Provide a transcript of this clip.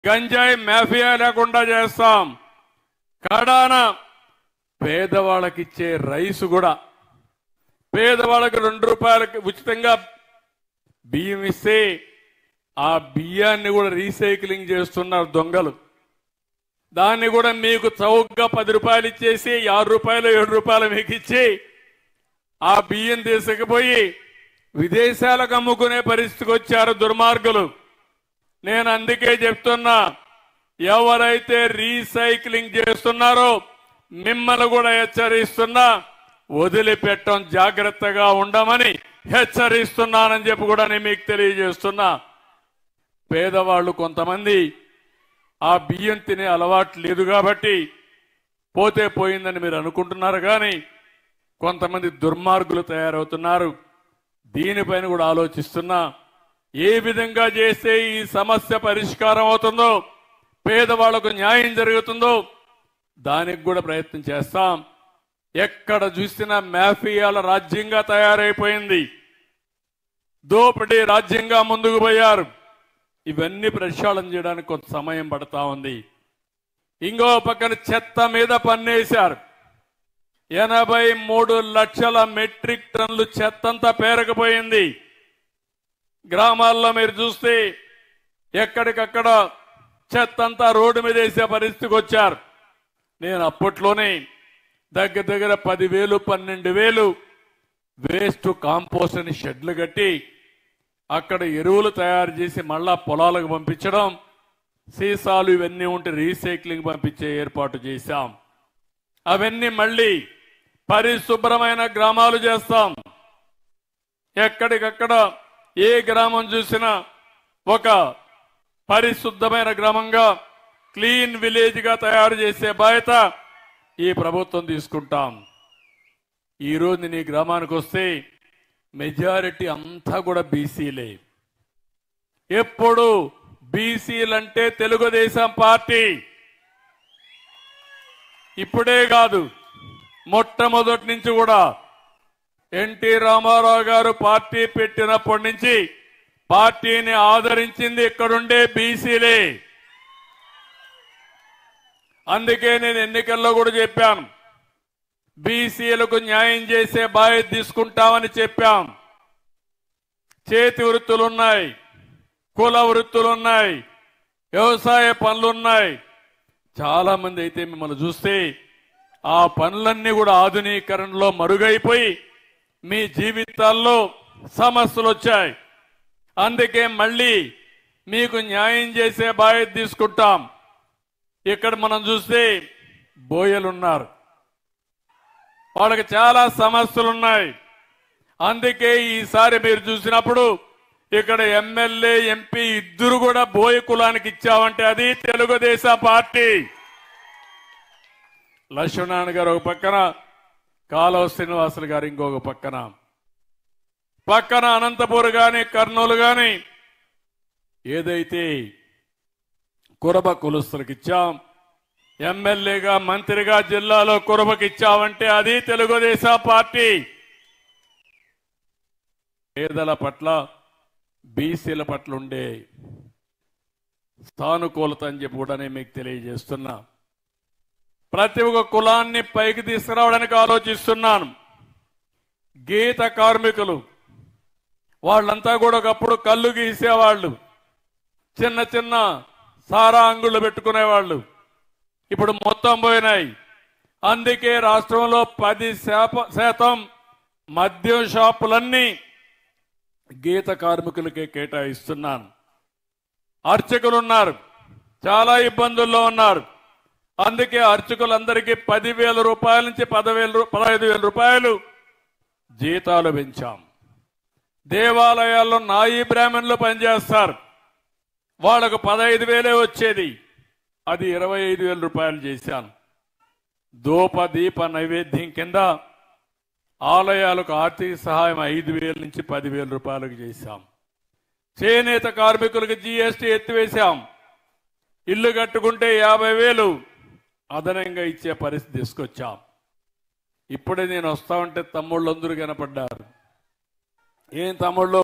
గంజాయి మాఫియా లేకుండా చేస్తాం కడాన పేదవాళ్ళకి ఇచ్చే రైసు కూడా పేదవాళ్ళకి రెండు రూపాయలకి ఉచితంగా బియ్యం ఇస్తే ఆ బియ్యాన్ని కూడా రీసైక్లింగ్ చేస్తున్నారు దొంగలు దాన్ని కూడా మీకు చౌకగా పది రూపాయలు ఇచ్చేసి ఆరు రూపాయలు ఏడు రూపాయలు మీకు ఇచ్చి ఆ బియ్యం తీసుకుపోయి విదేశాలకు అమ్ముకునే పరిస్థితికి వచ్చారు దుర్మార్గులు నేను అందుకే చెప్తున్నా ఎవరైతే రీసైక్లింగ్ చేస్తున్నారో మిమ్మల్ని కూడా హెచ్చరిస్తున్నా వదిలిపెట్టం జాగ్రత్తగా ఉండమని హెచ్చరిస్తున్నానని చెప్పి కూడా నేను మీకు తెలియజేస్తున్నా పేదవాళ్ళు కొంతమంది ఆ బియ్యం తినే అలవాటు లేదు కాబట్టి పోతే పోయిందని మీరు అనుకుంటున్నారు కానీ కొంతమంది దుర్మార్గులు తయారవుతున్నారు దీనిపైన కూడా ఆలోచిస్తున్నా ఏ విధంగా చేస్తే ఈ సమస్య పరిష్కారం అవుతుందో పేదవాళ్లకు న్యాయం జరుగుతుందో దానికి కూడా ప్రయత్నం చేస్తాం ఎక్కడ చూసినా మాఫియాల రాజ్యంగా తయారైపోయింది దోపిడీ రాజ్యంగా ముందుకు పోయారు ఇవన్నీ ప్రక్షాళన చేయడానికి కొంత సమయం పడతా ఉంది ఇంకో పక్కన చెత్త మీద పన్నేశారు ఎనభై మూడు లక్షల మెట్రిక్ టన్నులు చెత్తంతా పేరకపోయింది గ్రామాల్లో మీరు చూస్తే ఎక్కడికక్కడ చెత్తంతా రోడ్డు మీద వేసే పరిస్థితికి వచ్చారు నేను అప్పట్లోనే దగ్గర దగ్గర పదివేలు పన్నెండు వేలు వేస్ట్ కాంపోస్ట్ అని షెడ్లు కట్టి అక్కడ ఎరువులు తయారు చేసి మళ్ళా పొలాలకు పంపించడం సీసాలు ఇవన్నీ ఉంటే రీసైక్లింగ్ పంపించే ఏర్పాటు చేశాం అవన్నీ మళ్ళీ పరిశుభ్రమైన గ్రామాలు చేస్తాం ఎక్కడికక్కడ ఏ గ్రామం చూసినా ఒక పరిశుద్ధమైన గ్రామంగా క్లీన్ విలేజ్ గా తయారు చేసే బాధ్యత ఈ ప్రభుత్వం తీసుకుంటాం ఈ రోజు నీ గ్రామానికి వస్తే మెజారిటీ అంతా కూడా బీసీలే ఎప్పుడు బీసీలంటే తెలుగుదేశం పార్టీ ఇప్పుడే కాదు మొట్టమొదటి నుంచి కూడా ఎన్టీ రామారావు గారు పార్టీ పెట్టినప్పటి నుంచి పార్టీని ఆదరించింది ఇక్కడుండే బీసీలే అందుకే నేను ఎన్నికల్లో కూడా చెప్పాను బీసీలకు న్యాయం చేసే బాధ్యత తీసుకుంటామని చెప్పాం చేతి వృత్తులున్నాయి కుల వృత్తులున్నాయి వ్యవసాయ పనులున్నాయి చాలా మంది అయితే మిమ్మల్ని చూస్తే ఆ పనులన్నీ కూడా ఆధునీకరణలో మరుగైపోయి మీ జీవితాల్లో సమస్యలు వచ్చాయి అందుకే మళ్ళీ మీకు న్యాయం చేసే బాధ్యత తీసుకుంటాం ఇక్కడ మనం చూస్తే బోయలున్నారు వాళ్ళకి చాలా సమస్యలు ఉన్నాయి అందుకే ఈసారి మీరు చూసినప్పుడు ఇక్కడ ఎమ్మెల్యే ఎంపీ ఇద్దరు కూడా బోయ కులానికి ఇచ్చామంటే అది తెలుగుదేశం పార్టీ లక్ష్మణారాయణ గారు ఒక పక్కన కాలువ శ్రీనివాసులు గారు ఇంకొక పక్కన పక్కన అనంతపూర్ గాని కర్నూలు గాని ఏదైతే కురబ కులస్తులకు ఇచ్చాం ఎమ్మెల్యేగా మంత్రిగా జిల్లాలో కురబకి ఇచ్చామంటే అది తెలుగుదేశం పార్టీ పేదల పట్ల బీసీల పట్ల ఉండే సానుకూలత అని చెప్పి కూడా నేను మీకు తెలియజేస్తున్నా ప్రతి ఒక్క కులాన్ని పైకి తీసుకురావడానికి ఆలోచిస్తున్నాను గీత కార్మికులు వాళ్ళంతా కూడా ఒకప్పుడు కళ్ళు గీసేవాళ్ళు చిన్న చిన్న సారా అంగుళ్ళు పెట్టుకునేవాళ్ళు ఇప్పుడు మొత్తం పోయినాయి అందుకే రాష్ట్రంలో పది శాప- శాతం మద్యం షాపులన్నీ గీత కార్మికులకే కేటాయిస్తున్నాను అర్చకులు ఉన్నారు చాలా ఇబ్బందుల్లో ఉన్నారు అందుకే అర్చకులందరికీ పదివేల రూపాయల నుంచి పదవేల రూ- పదహైదు వేల రూపాయలు జీతాలు పెంచాం దేవాలయాల్లో నాయి బ్రాహ్మణులు పనిచేస్తారు వాళ్ళకు పదహైదు వేలే వచ్చేది అది ఇరవై ఐదు వేల రూపాయలు చేశాను ధూప దీప నైవేద్యం కింద ఆలయాలకు ఆర్థిక సహాయం ఐదు వేల నుంచి పదివేల రూపాయలకు చేశాం చేనేత కార్మికులకు జీఎస్టీ ఎత్తివేశాం ఇల్లు కట్టుకుంటే యాభై వేలు అదనంగా ఇచ్చే పరిస్థితి తీసుకొచ్చాం ఇప్పుడే నేను వస్తా ఉంటే తమ్ముళ్ళు అందరూ కనపడ్డారు ఏం తమ్ముళ్ళు